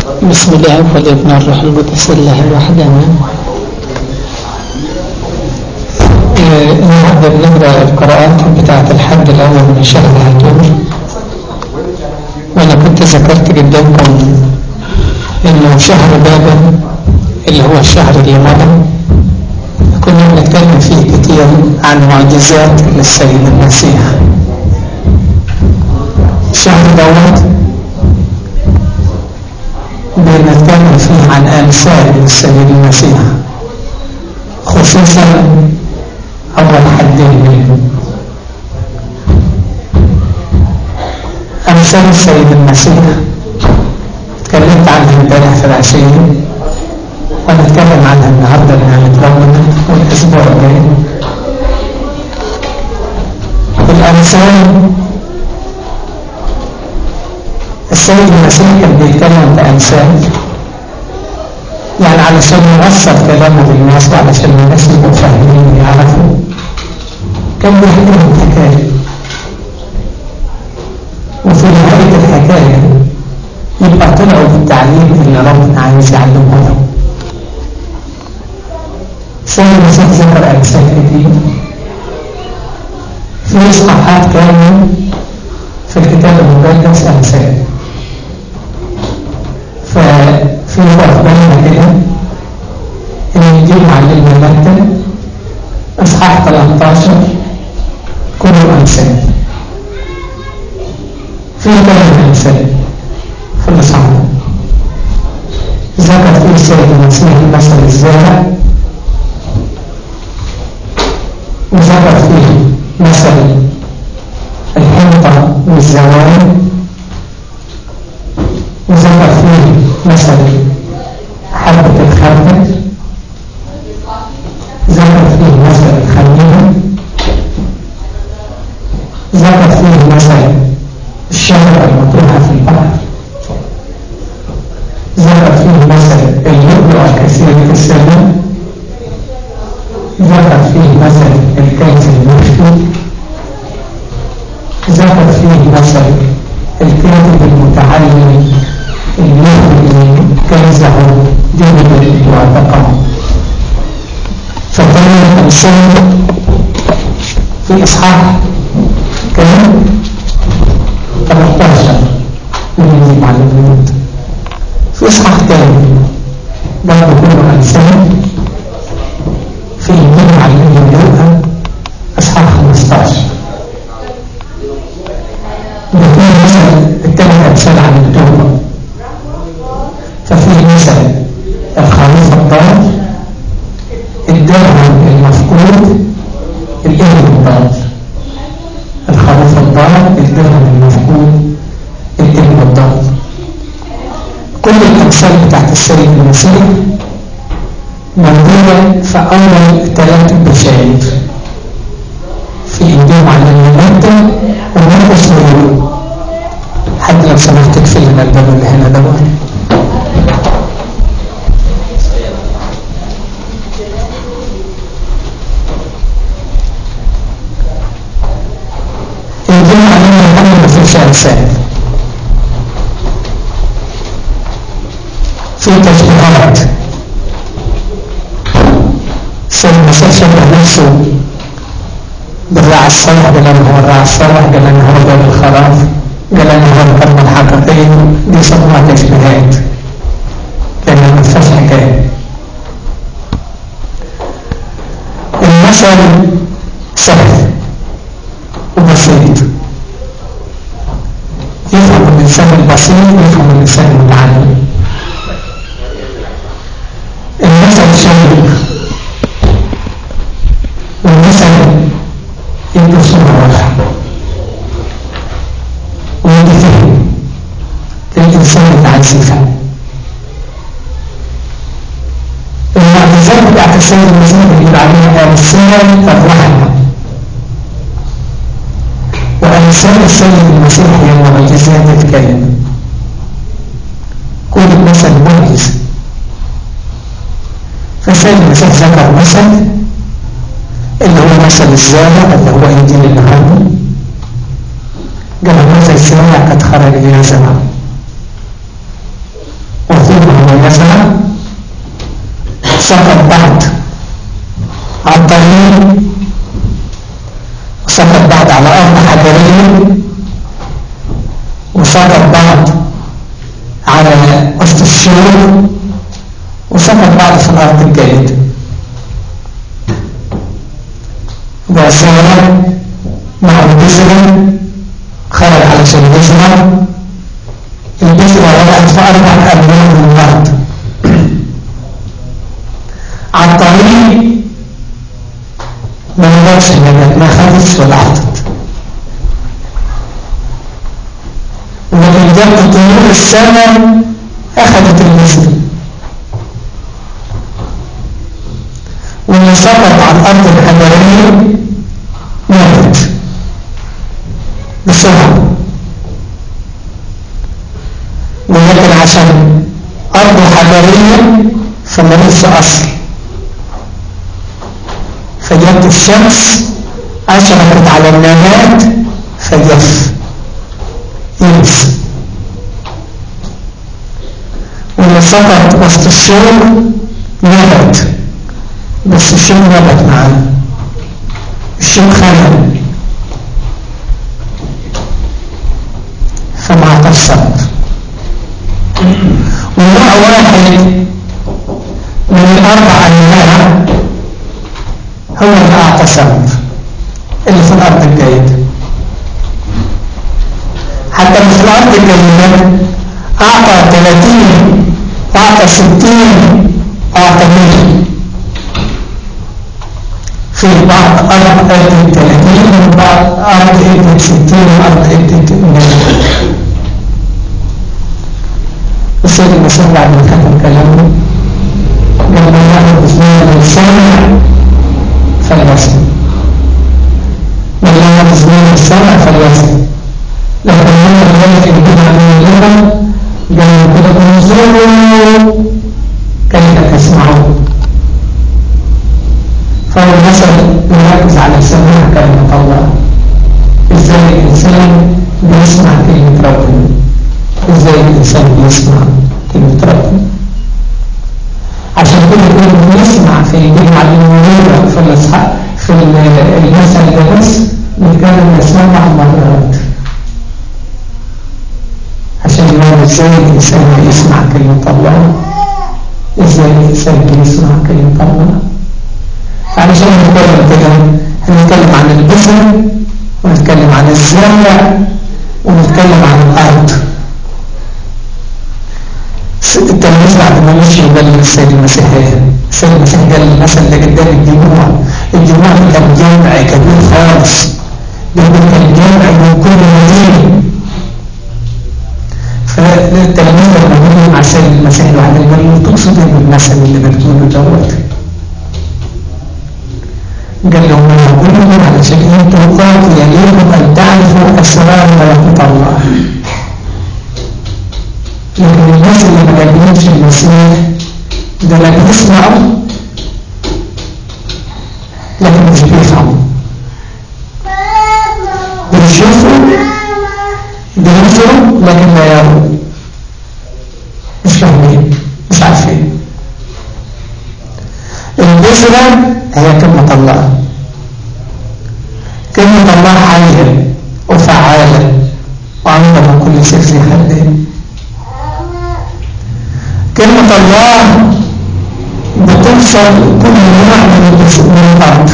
بسم الله والابن الروح القدس الله الواحد امين آه، النهارده بنقرا القراءات بتاعة الحد الاول من شهر هاتور وانا كنت ذكرت قدامكم انه شهر بابل اللي هو الشهر اللي مضى كنا بنتكلم فيه كتير عن معجزات للسيد المسيح الشهر دوت بنتكلم فيه عن أمثال السيد المسيح خصوصا أول حدين منه أمثال السيد المسيح اتكلمت عنها امبارح في العشية ونتكلم عنها النهارده بنعمة ربنا والأسبوع الجاي الأمثال السيد المسيح كان بيتكلم بأمثال يعني علشان يوصل كلامه للناس وعلشان الناس يبقوا فاهمين ويعرفوا كان بيحكي لهم حكاية وفي نهاية الحكاية يبقى طلعوا بالتعليم اللي ربنا عايز يعلمه لهم السيد المسيح ذكر أمثال كتير في إصحاحات كاملة في الكتاب المقدس أمثال ففي وقت بالنا كده ان الانجيل معلمنا متى اصحاح 13 كله امثال في ثلاث امثال في الاصحاح ذكر فيه السيد المسيح مثل الزارع وذكر فيه مثل الحنطه والزوال وذكر فيه مثل حبة الخردل ذكر فيه مثل الخميرة ذكر فيه مثل الشجرة المطروحة في البحر ذكر فيه مثل اللؤلؤ الكثير في السماء ذكر فيه مثل الكنز المخفي ذكر فيه مثل الكاتب المتعلم اللي كنزه دين واعتقه فكان الأمثال في إصحاح كان 13 من المعلومات في إصحاح تاني برضه كله أمثال في إنجيل معلمين لوقا إصحاح 15 بيكون مثل الثلاث أمثال عن التوبة ففي مثل الخروف الضال الدرهم المفقود الابن الضال الخروف الضال الدرهم المفقود الابن الضال كل الأمثال بتاعت السيد المسيح موجودة في أول ثلاث بشاير في إنجيل معلمنا متى ومرقس ولوقا حد لو سمحت تكفي لنا الباب اللي هنا دوت إنجيل معلمنا محمد ما فيش أمثال في تشبيهات السيد المسيح شبه نفسه بالراعي الصالح قال انا هو الراعي الصالح قال انا هو باب الخراف قال انا هو الكلمة الحقيقية دي يسموها تشبيهات لأن ما فيهاش حكاية المثل سهل وبسيط يفهم الإنسان البسيط يفهم الإنسان المتعلم المثل شيق والمثل يدي صورة واضحة ويدي فهم للإنسان اللي عايز يفهم المعجزات بتاعت السيد المسيح بيقول عليها أمثال الرحمة وأمثال السيد المسيح هي معجزات الكلمة كل مثل معجزة فالسيد المسيح ذكر مثل اللي هو مثل الزارع اللي هو إنجيل النهارده قال مثل الزارع قد خرج إلى زرع البذرة سقط بعد على الطريق وسقط بعد على أرض حجرية وسقط بعد على وسط الشروق وسقط بعد في الأرض الجيدة وسيرة مع البذرة خرج على شيء البذرة البذرة وقعت في أربع أبواب من الأرض على الطريق ما نقدرش النبات ما خدتش ولا حطت ولكن جت طيور السماء أخذت البذرة واللي سقط على الأرض الحجرية ماتت بسرعة ولكن عشان أرض حجرية فمليس أصل فجت الشمس أشرقت على النبات فجف يبس واللي سقط وسط الشوق نبت بس الشوق نبت معاه الشوق خلل فما قصرت ونوع واحد من الأربع أنواع هو اللي أعطى سبب اللي في الأرض الجيد حتى اللي في الأرض الجيدة أعطى 30 أعطى 60 أعطى 100 في بعض أرض أدت 30 وبعض أرض أدت 60 وأرض أدت 100 السيد المسيح بعد ما ختم كلامه قال من يأخذ اثنين السمع فليسمع من يأخذ اثنين السمع فليسمع لكن من الذي يجب عن اللغة قال كده انظروا كيف تسمعون فهو المثل يركز على سماع كلمة الله ازاي الانسان بيسمع كلمة ربنا ازاي الانسان بيسمع كلمة ربنا عشان كده كنا بنسمع في الجمعة المنيرة في الاصحاب في المثل ده بس نتكلم نسمع مرات عشان نعرف ازاي الانسان بيسمع كلمة الله ازاي الانسان بيسمع كلمة الله علشان نتكلم كده هنتكلم عن البذر ونتكلم عن الزرع ونتكلم عن الارض التلميذ بعد ما مشي قال للسيد المسيح السيد المسيح قال المثل ده قدام الجموع الجموع كان جمع كبير خالص بيقول كان جمع من كل مدينه فالتلميذ لما بيقول مع السيد المسيح بعد المريض تقصد ايه بالمثل اللي بتقوله دوت قال لهم انا بقول لكم علشان انتم قد يليكم ان تعرفوا اسرار ملكوت الله لكن الناس اللي ما قابلتش المسيح ده لا بيسمعوا لكن مش بيفهموا بيشوفوا بينظروا لكن لا يروا مش فاهمين مش عارفين البذرة هي كلمة الله كلمة الله حية وفعالة وعندها من كل شيء في حدين كلمة الله بتكسر كل نوع من الأرض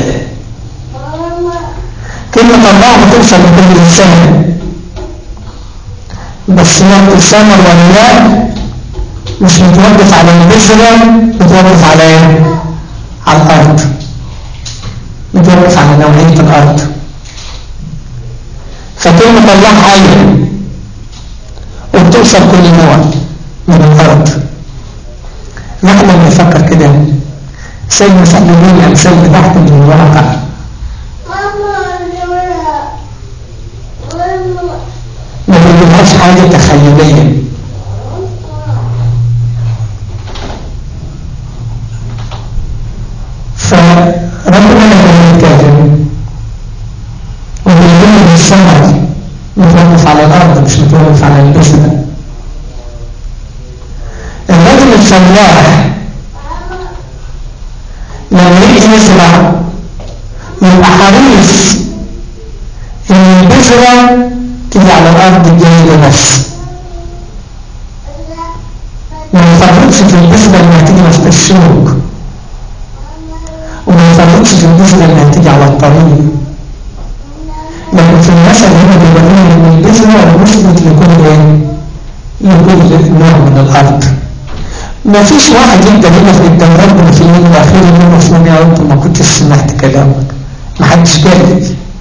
كلمة الله بتكسر لكل إنسان بس وقت الثمر والماء مش متوقف على البذرة متوقف على ايه؟ على الأرض متوقف على نوعية الأرض فكلمة الله حية وبتكسر كل نوع من الأرض نحن بنفكر كده زي ما سألوني الأمثال بتاعت من الواقع ما بنجيبهاش حاجة تخيلية فربنا لما يتكلم وبيقول الثمر متوقف على الأرض مش متوقف على البذرة الراجل الفلاح لما يجي يزرع يبقى حريص ان البذرة تيجي على الارض الجيدة بس ما يفرطش في البذرة اللي هتيجي وسط الشوك وما يفرطش في البذرة اللي هتيجي على الطريق لكن في المثل هنا بيبين ان البذرة وصلت لكل ايه؟ لكل نوع من الارض ما فيش واحد يقدر يقف قدام ربنا في اليوم الاخير يقول له فلان يا رب ما كنتش سمعت كلامك ما حدش قال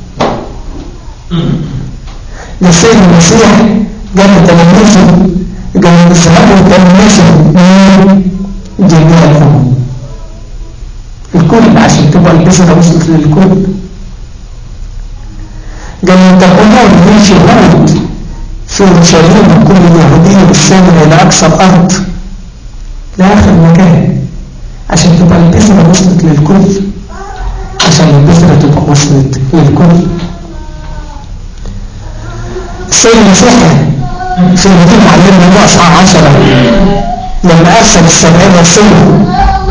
ده السيد المسيح قال تلاميذه قال اذهبوا تلمسوا من جميع الامم الكل عشان تبقى البذره وصلت للكل قال ان تكونون لي شهود في اورشليم وكل اليهوديه والسامر الى اقصى الارض لآخر مكان عشان تبقى البذرة وصلت للكل عشان البذرة تبقى وصلت للكل السيد المسيح في الدين معلمنا نقص عشرة لما أرسل السبعين رسول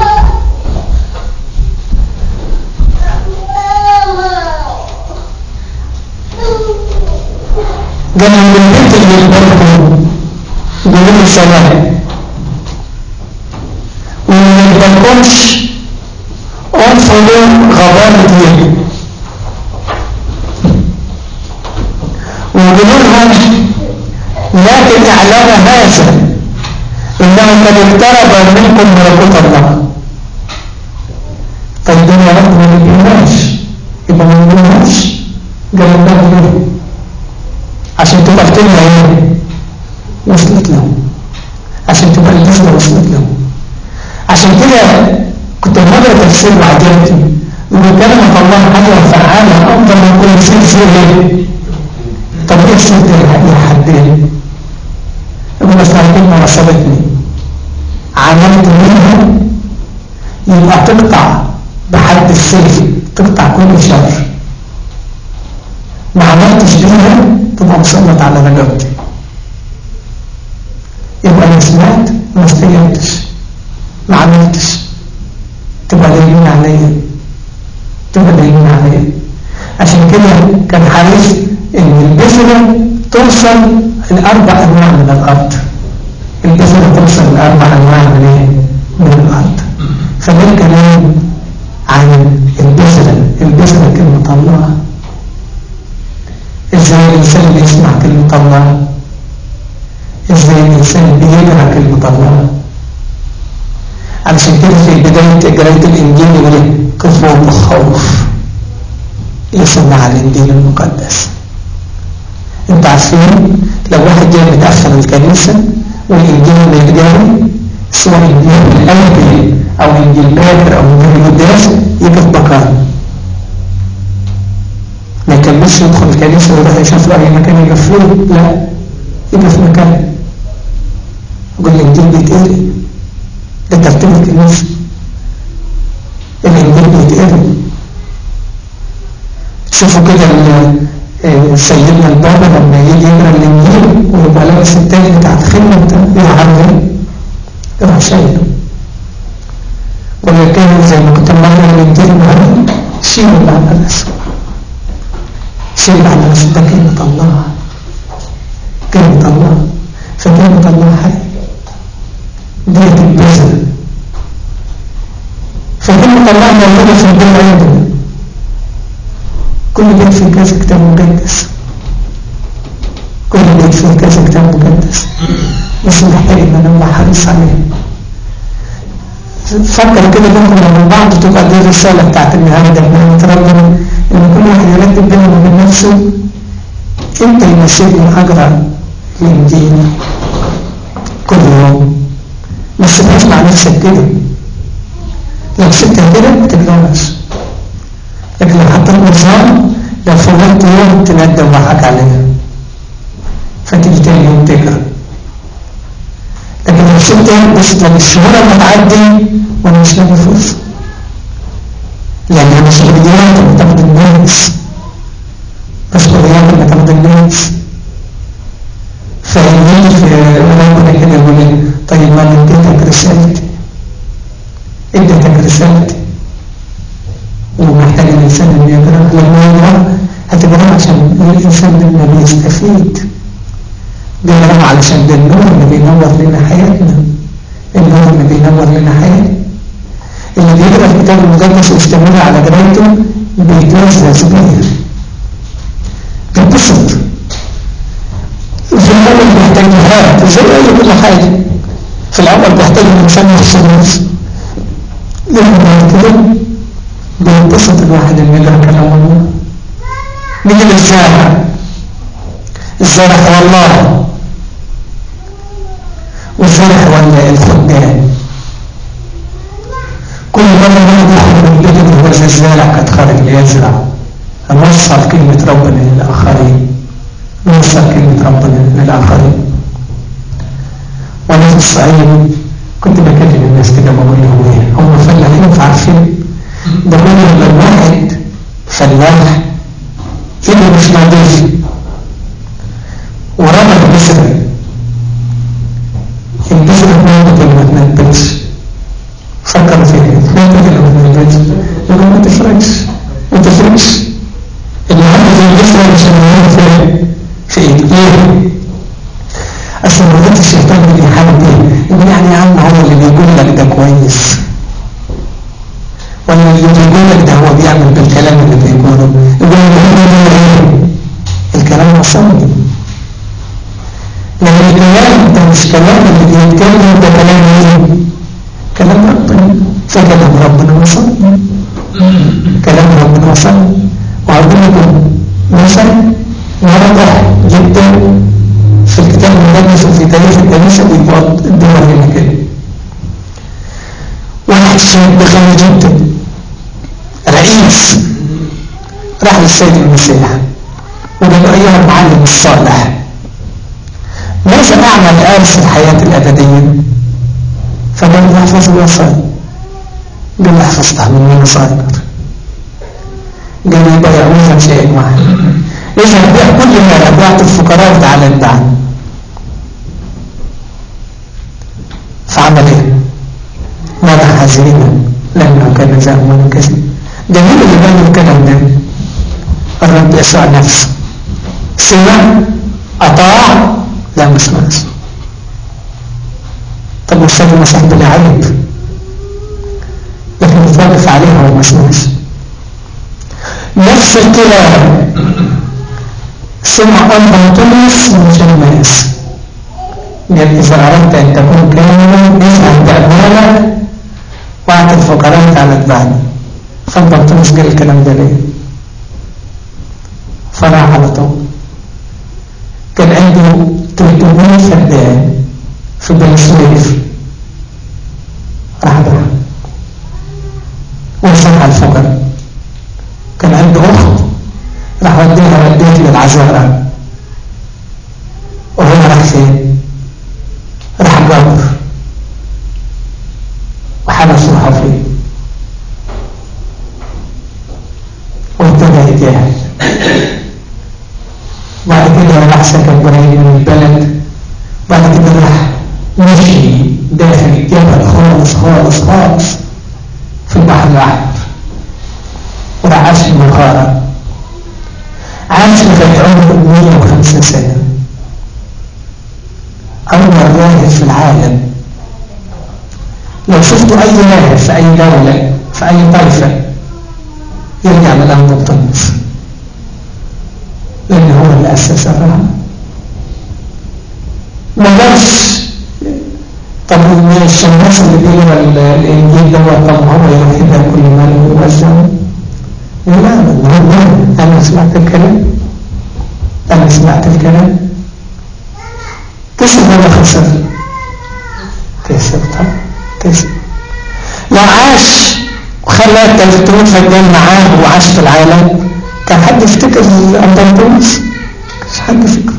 قالوا من البيت اللي يقولوا قولوا السلام وما تكونش انفضوا غضابة يده ويقولوا لهم لكن اعلام هذا انه قد اقترب منكم ملكوت الله طيب يا رب ما نجيبهاش يبقى ما نجيبهاش قال الله ليه عشان تبقى الكلمه ايه وصلت له عشان تبقى الجسم وصلت له عشان كده كنت مرة تفسير وعجبتي يقول كلمة الله حاجة فعالة أفضل من كل سير سير ايه طب ايه السير ده يا حدين يقول بس كلمة وصلتني عملت منها يبقى تقطع بحد السيف تقطع كل شر ما عملتش بيها تبقى مسلط على رقبتي يبقى انا سمعت ما استجبتش ما عملتش تبقى دايمين عليا تبقى دايمين عليا عشان كده كان حريص ان البذرة توصل لأربع أنواع من الأرض البذرة توصل لأربع أنواع من ايه؟ من الأرض فده الكلام عن البذرة البذرة كلمة الله ازاي الإنسان بيسمع كلمة الله ازاي الإنسان بيقرأ كلمة الله علشان كده في بداية قراية الإنجيل يقول كفوا بخوف يسمع الإنجيل المقدس انتوا عارفين لو واحد جاي متأخر الكنيسة والإنجيل اللي يتجاري سواء إنجيل القلب أو إنجيل باكر أو إنجيل قداس يقف مكان ما يكملش يدخل الكنيسة ويروح يشوف له أي مكان يقف فيه لا يقف مكان يقول الإنجيل بيتقري ده ترتيب الكنيسة الإنجيل بيتقري شوفوا كده سيدنا البابا لما يجي يقرا الإنجيل ويبقى لابس التاج بتاعت خدمة يروح عامل ايه؟ يروح شايله ولا كان زي ما كنت بقرا الإنجيل معاه شيل على الأسود شيل على الأسود ده كلمة الله كلمة الله فكلمة الله حي ديت البذرة فكلمة الله موجودة في البيت عندنا كل بيت فيه كذا كتاب مقدس كل بيت فيه كذا كتاب مقدس بس محتاج ان انا ابقى حريص عليه فكر كده بينكم وبين بعض تبقى دي الرسالة بتاعت النهارده احنا نترجم ان كل واحد يرتب بينه وبين نفسه امتى يناسبني اقرا الانجيل كل يوم ما تسيبهاش مع نفسك كده لو سبتها كده ما تقدرش لكن لو حطيت نظام لو فوتت يوم تندم وحك عليها فتيجي تاني يوم تقرا لكن لو سبتها بس لما الشهور ما تعدي وانا مش لاقي فرصه لان انا مسؤوليات اللي تاخد الناس مسؤوليات اللي تاخد الناس فيجي في ربنا كده يقول طيب ما انا اديتك رسالتي اديتك رسالتي ومحتاج الانسان انه يقرا لما يقرا هتقرا عشان الانسان منه بيستفيد بيقرا علشان ده النور اللي بينور لنا حياتنا النور اللي بينور لنا حياتنا اللي بيقرا الكتاب المقدس ويستمر على قرايته بيتلذذ بيه بيتبسط في الاول بيحتاج جهاد زي اي كل حاجه في الاول بيحتاج الانسان يحسن نفسه لكن بعد كده بينبسط الواحد اللي يقرا كلام الله نيجي للزارع الزارع هو الله والزارع هو الخدام كل مرة الواحد يخرج من بيته هو زي الزارع قد خرج ليزرع نوصل كلمة ربنا للآخرين نوصل كلمة ربنا للآخرين وأنا في الصعيد كنت بكلم الناس كده بقول لهم ايه هم فلاحين فعارفين ده كل لما الواحد فلاح ايده مش نظيف ورمى البذرة البذرة تنبت ولا ما تنبتش فكر فيها تنبت ولا ما تنبتش يقول ما تفرقش ما تفرقش اللي عنده زي البذرة مش هنعمل فين في ايده ليه؟ اصل مرات الشيطان بيحاول ايه يقول يعني يا عم هو اللي بيقول لك ده كويس ولا اللي بيقول لك ده هو بيعمل بالكلام اللي بيقوله يقول لك ايه الكلام مصمم لكن الكلام ده مش كلام اللي بيتكلم ده كلام ايه كلام ربنا فكلام ربنا مصمم كلام ربنا مصمم وعاوزين لكم مثل واضح جدا في الكتاب المقدس وفي تاريخ الكنيسة بيبقى الدول هنا كده واحد شاب غني جدا رئيس راح للسيد المسيح وقال له أيها المعلم الصالح ماذا أعمل أرث الحياة الأبدية فقال له احفظ الوصايا قال له حفظتها من وانا صغير قال له يبقى يعوز شيء معي إذا بيع كل ما بعت الفقراء وتعالى اتبعني فعمل ايه مضى حزينا لانه كان زهما كثير ده مين اللي قال الكلام ده الرب يسوع نفسه سمع اطاع لا ما سمعش طب والسيد المسيح بلا عيب لكن متوقف عليها وما سمعش نفس الكلام سمع أمر تونس من شماس قال إذا أردت أن تكون كاملا اذهب بأموالك واعط الفقراء على اتباعني فانت تونس قال الكلام ده ليه فراح على طول كان عنده 300 فدان في بني سويف راح بقى وصل على الفقراء كان عنده أخت راح وديها وديت للعذارى وهو راح فين راح قبر وحبسوها فيه وابتدى يجاهد بعد كده راح سكن قريب من البلد بعد كده راح مشي داخل الجبل خالص خالص خالص في البحر الأحمر وراح عاش في المغارة عاش لغاية عمره 105 سنة أول راهب في العالم لو شفتوا أي راهب في أي دولة في أي طائفة يرجع للأمر الطنس لأن هو اللي أسس الرهب ما قالش طب الشماس اللي بيقرا الإنجيل ده طب هو يروح يبقى كل ماله ويوزعه لا لا أنا سمعت الكلام أنا سمعت الكلام كسب ولا خسر كسب طبعا كسب لو عاش وخلى 300 فدان معاه وعاش في العالم كان حد يفتكر الأندلس مش حد يفتكر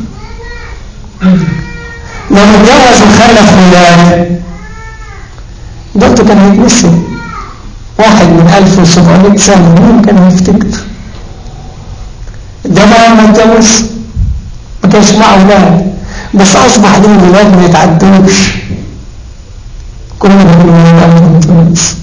لو اتجوز وخلف ولاد دكتور كان هيتنسي واحد من 1700 سنة مين كان يفتكر ده بقى ما اتجوز ما كانش معه اولاد بس أصبح دول الولاد ما يتعدوش كل من أنتم تونس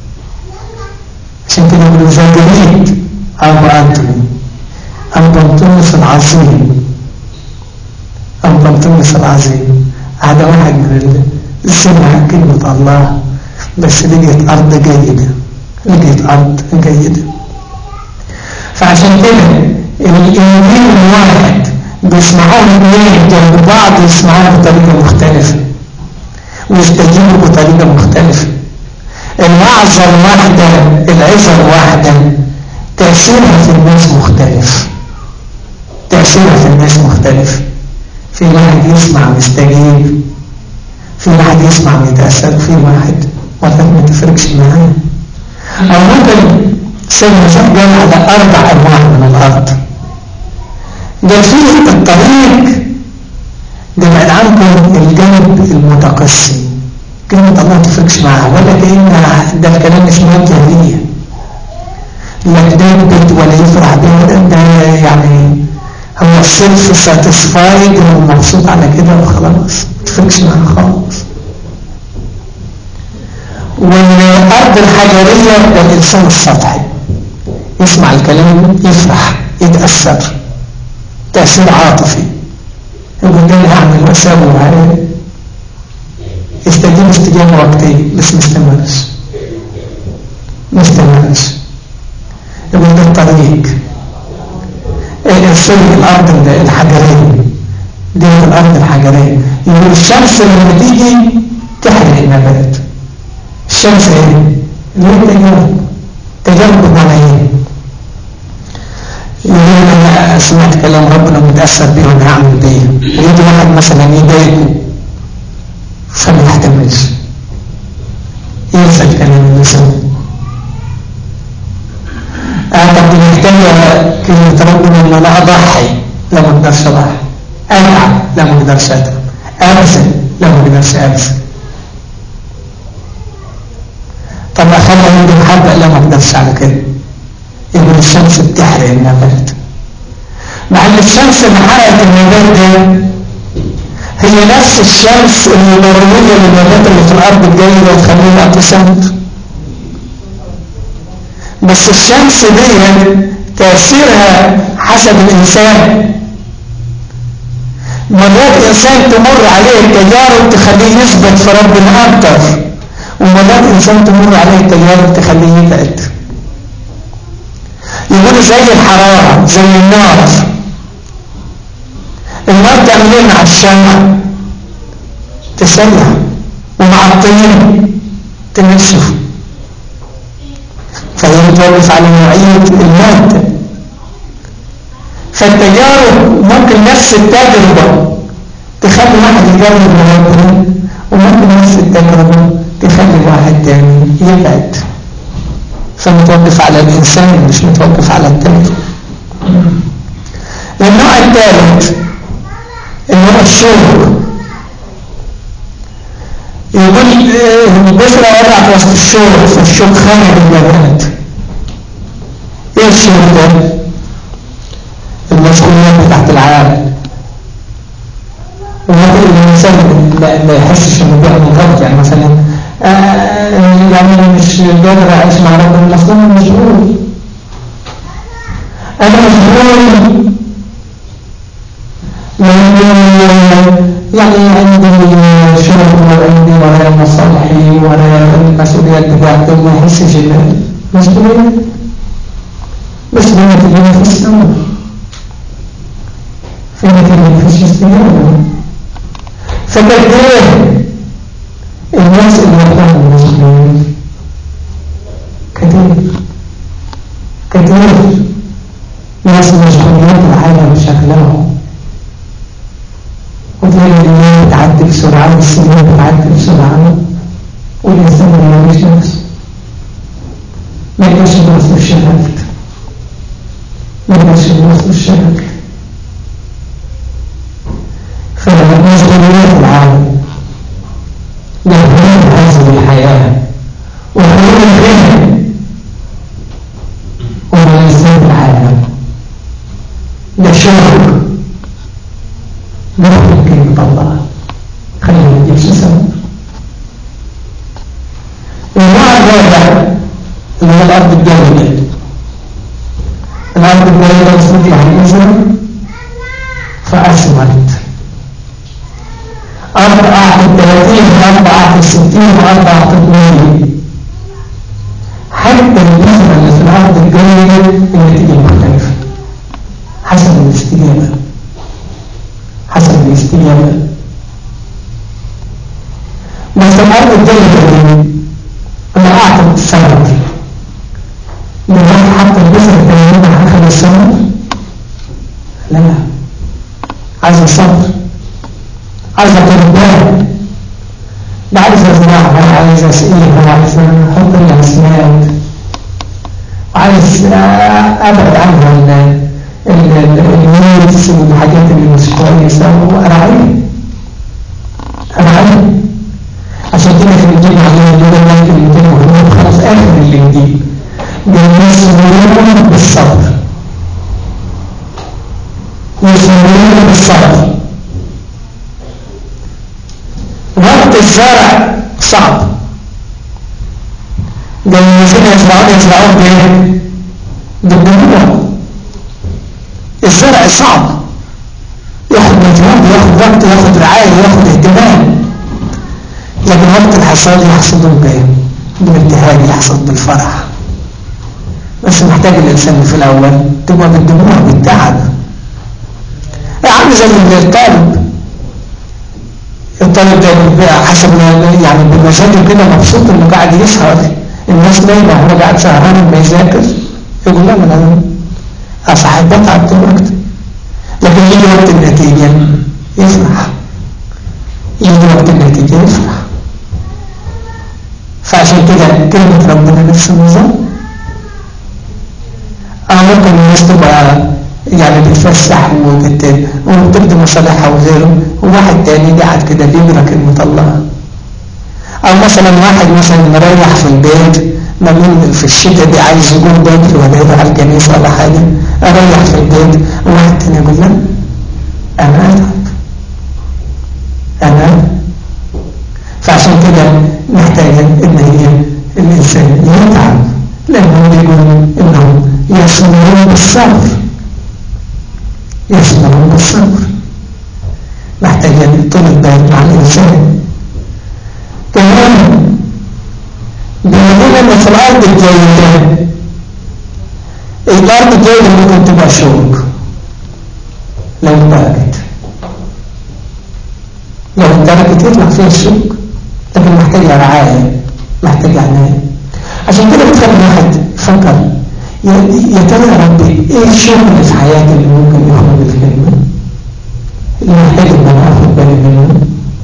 عشان كده بيقولوا زجريت أبو أنتوني أبو أنطونيوس العظيم أبو أنطونيوس العظيم هذا واحد من سمع كلمة الله بس لقيت أرض جيدة لقيت أرض جيدة فعشان كده الإنجيل الواحد بيسمعوه اثنين جنب بعض يسمعوه بطريقة مختلفة ويستجيبوا بطريقة مختلفة الوعظة الواحدة العظة الواحدة تأثيرها في الناس مختلف تأثيرها في الناس مختلف في واحد يسمع ويستجيب في واحد يسمع ويتأثر في واحد مرات ما تفرقش معاه أو ممكن سيدنا شاف قال على أربع أنواع من الأرض قال فيه الطريق ده بعد عنكم الجانب المتقسم كلمة الله ما تفرقش معاها ولا كأنها ده الكلام مش موجه ليا لا تدبت ولا يفرح بها ده, ده يعني هو السيلف ساتسفايد هو مبسوط على كده وخلاص ما تفرقش معاها خالص والأرض الحجرية ده الإنسان السطحي يسمع الكلام يفرح يتأثر تأثير عاطفي يقول ده هعمل وأسوي وهعمل يستجيب استجابة وقتية بس مستمرش مستمرش يقول ده الطريق السوري الأرض الحجرية دي الأرض الحجرية يقول الشمس لما تيجي تحرق النبات الشمس ايه؟ اللي هي تجارب تجارب بمعنى ايه؟ يقول انا سمعت كلام ربنا متاثر بيه وانا هعمل بيه يجي واحد مثلا يضايقه فما يحتملش ينسى الكلام اللي سمعه اه طب دي محتاجه كلمه ربنا ان انا اضحي لا ما اقدرش اضحي اتعب لا ما اقدرش اتعب ابذل لا ما اقدرش ابذل طب اخلي عندي محبه لا ما اقدرش على كده يقول الشمس بتحرق النبات مع ان الشمس اللي حرقت النبات ده هي نفس الشمس اللي مرويه للنبات اللي في الارض الجيده وتخليه ابتسامت بس الشمس دي تاثيرها حسب الانسان مرات انسان تمر عليه التجارب تخليه يثبت في ربنا اكتر ومرات انسان تمر عليه التجارب تخليه يبعد يقولوا زي الحرارة زي النار النار تعمل ايه مع الشمع تسلح ومع الطين تنشف فهي بتوقف على نوعية المادة فالتجارب ممكن نفس التجربة تخلي واحد يجرب ربنا وممكن نفس التجربة تخلي واحد تاني يبعد فمتوقف على الإنسان مش متوقف على التاني النوع الثالث اللي هو الشوق يقول البشرة وضعت وسط الشوق فالشوق خانق النبات ايه الشوق ده؟ المسؤوليات بتاعت العالم وممكن الإنسان ما يحسش انه بيعمل غلط يعني مثلا آه يعني مش قادر اعيش مع ربنا اصلا انا مشغول انا مشغول يعني عندي شغل وعندي ورايا مصالحي ورايا المسؤوليات بتاعتي ما يحسش ان مسؤوليه بس دي نتيجه في السماء في نتيجه في استجابه فقد ايه الناس اللي يحتاجوا المسلمين كثير كثير ناس مشغولين العالم شغلهم وتلاقي الأيام بتعدي بسرعة والسنين بتعدي بسرعة والإنسان ما يلاقيش نفسه ما يقدرش يوصل الشغل ما يقدرش يوصل الشغل فمشغوليات العالم يهمون هذه الحياة وحلول الغنى وملازم العالم ده شغل نرفض كلمة النوع الرابع اللي هو الأرض الجيدة الأرض الجيدة المفروض يعني إذن فأثمرت أرض أعطت 30 أرض أعطت 60 أرض أعطت 100 حتى النسبة اللي في الأرض الجيدة النتيجة مختلفة حسب الاستجابة حسب الاستجابة بس الأرض الجيدة دي أنا أعطت الثمر دلوقتي حتى البذرة التانية أخذ الثمر لا عايز صبر عايز تربية ده عايز زراعة عايز اسئله عايز احط الاسماك عايز ابعد عنها الميتس والحاجات اللي مش كويسه واراعيه اراعيه عشان كده في الانجيل علينا دول ممكن الانجيل مهم خلاص اخر الانجيل يسمون بالصبر يسمون بالصبر وقت الزرع صعب ده الذين يزرعون يزرعون بايه بالدموع الزرع صعب ياخد مجهود ياخد وقت ياخد رعاية ياخد اهتمام لكن وقت الحصاد يحصدون بايه بالابتهاج يحصد بالفرح بس محتاج الإنسان في الأول تبقى بالدموع بالتعب يا عم زي الطالب الطالب ده حسب يعني بمزاجه كده مبسوط انه قاعد يسهر الناس نايمه هو قاعد سهران ما يذاكر يقول لا انا اصحى بتعب دلوقتي لكن يجي وقت النتيجه يفرح يجي وقت النتيجه يفرح فعشان كده كلمه ربنا نفس النظام أنا ممكن الناس تبقى يعني بتفسح وبتبدي مصالحها وغيره وواحد تاني قاعد كده بيقرا كلمة الله أو مثلا واحد مثلا مريح في البيت ممنون في الشتاء دي عايز يقول بدري ولا يروح على الكنيسة ولا حاجة أريح في البيت وواحد تاني يقول لا أنا أتعب أنا فعشان كده محتاج إن هي الإنسان يتعب لأنه بيقول إنه يصبرون بالصبر يصبرون بالصبر محتاجين طول البال مع الإنسان كمان بيقول إن في الأرض الجيدة الأرض الجيدة ممكن تبقى شوك لو انتركت لو انتركت يطلع فيها الشوك لكن محتاجة رعاية محتاجة عناية عشان كده بتخلي الواحد يفكر يا ترى يا ربي ايه الشغل في حياتي اللي ممكن يخرج الكلمة اللي محتاج ان انا اخد بالي منه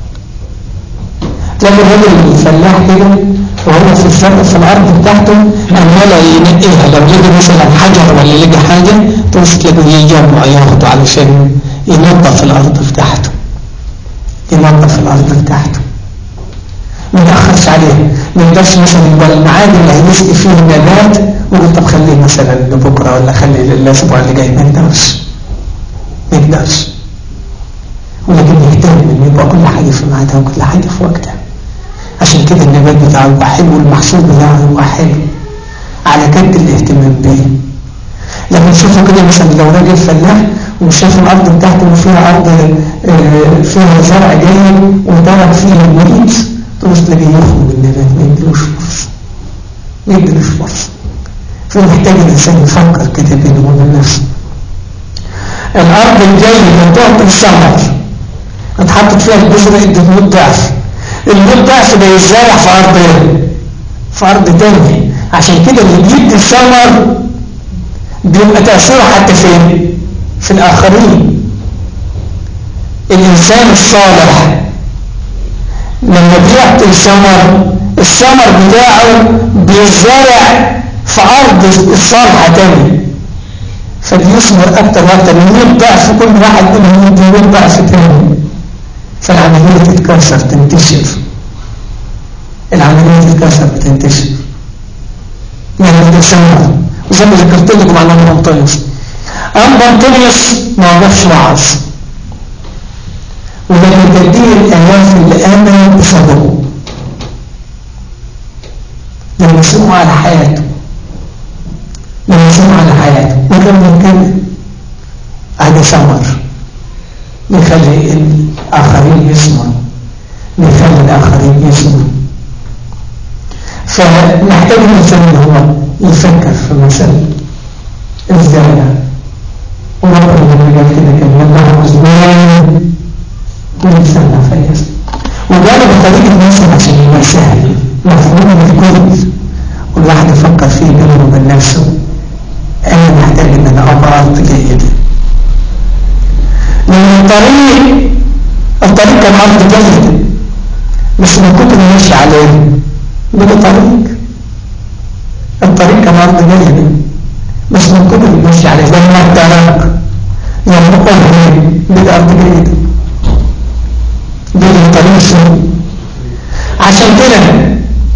تلاقي الراجل الفلاح كده وهو في الفرق في الارض بتاعته عمال ينقيها لو لقى مثلا حجر ولا لقى حاجه تبص تلاقيه يجمع ياخده علشان ينظف الارض بتاعته ينظف الارض بتاعته ما يتاخرش عليه ما يقدرش مثلا يبقى الميعاد اللي هيسقي فيه النبات وقلت طب خليه مثلا لبكره ولا خليه الاسبوع اللي جاي ما يقدرش ما يقدرش ولكن يهتم ان يبقى كل حاجه في ميعادها وكل حاجه في وقتها عشان كده النبات بتاعه يبقى حلو والمحصول بتاعه يبقى حلو على قد الاهتمام بيه لكن شوفوا كده مثلا لو راجل فلاح وشاف الارض بتاعته فيها ارض فيها زرع جيد وترك فيه المريض تبص تلاقيه يخرج النبات ما يدلوش فرصه ما يدلوش فرصه فمحتاج الانسان يفكر كده بينه وبين نفسه الارض الجيدة تعطي الثمر اتحطت فيها البذرة ادت 100 ضعف ال 100 ضعف ده يتزرع في ارض ايه؟ في ارض تاني عشان كده اللي بيدي الثمر بيبقى تأثيره حتى فين؟ في الاخرين الانسان الصالح لما بيعطي الثمر الثمر بتاعه بيزرع في أرض الصالحة تاني فبيثمر أكتر وأكتر من 100 ضعف كل واحد منهم يدي 100 ضعف تاني فالعملية تتكسر تنتشر العملية تتكسر بتنتشر يعني بتتسمر وزي ما ذكرت لكم عن أم بنطونيوس أم بنطونيوس ما وقفش وعظ ولكن تديه الآلاف اللي آمنوا بصبره لما سمعوا على حياته لما سمعوا على حياته وكمل كده هذا ثمر يخلي الآخرين يسمعوا يخلي الآخرين يسمعوا فنحتاج الإنسان إن هو يفكر في مسألة الزرع وربنا لما قال كده كان الله عزوان كل سنة فيس وقالوا بطريقة مثل عشان يبقى سهل مفهوم الكل والواحد يفكر فيه بينه وبين نفسه أنا محتاج إن أنا أبقى أرض جيدة لأن الطريق الطريق كان أرض جيدة بس من كتر ماشي عليه بقى طريق الطريق كان أرض جيدة بس من كتر ماشي عليه لما اعترق لما أهل بقى أرض جيدة بقى الطريق سوء عشان كده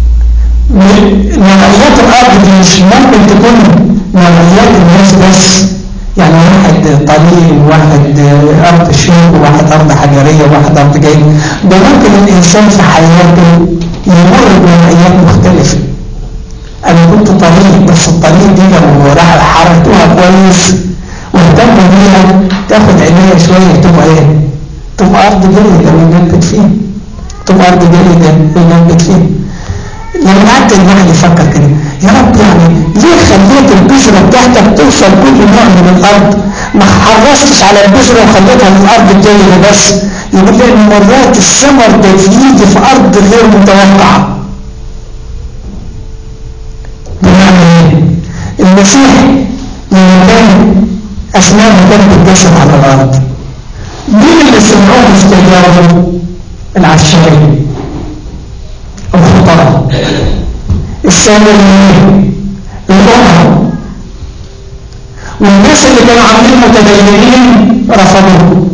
نوعيات الأرض دي مش ممكن تكون نوعيات الناس بس يعني واحد طليل واحد أرض شوك وواحد أرض حجرية وواحد أرض جيد ده ممكن الإنسان في حياته يمر بنوعيات مختلفة أنا كنت طليل بس الطليل دي لو حركتوها كويس واهتم بيها تاخد عناية شوية تبقى ايه؟ تبقى أرض جيدة لو ينبت فيه تبقى أرض جيدة ينبت فيه لما قعدت الواحد يفكر كده يا رب يعني ليه خليت البذرة بتاعتك توصل كل نوع من الأرض ما حرصتش على البذرة وخليتها من الأرض الجيدة بس يقول لي إن مرات الثمر ده يجي في أرض غير متوقعة بمعنى إيه؟ المسيح لما كان أسنانه كانت بتجسد على الأرض مين اللي سمعوه استجابوا؟ العشارين الخطراء السامريين الأمم والناس اللي كانوا عاملين متدينين رفضوه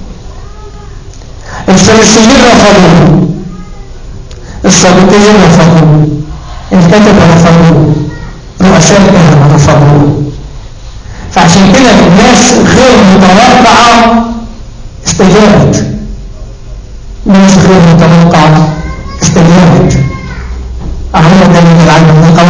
الفريسيين رفضوه الصدوقيين رفضوه الكتبة رفضوه رؤساء الكهنة رفضوه فعشان كده الناس غير متوقعة استجابت ناس غير متوقعة استجابت أهلا دليل العلم من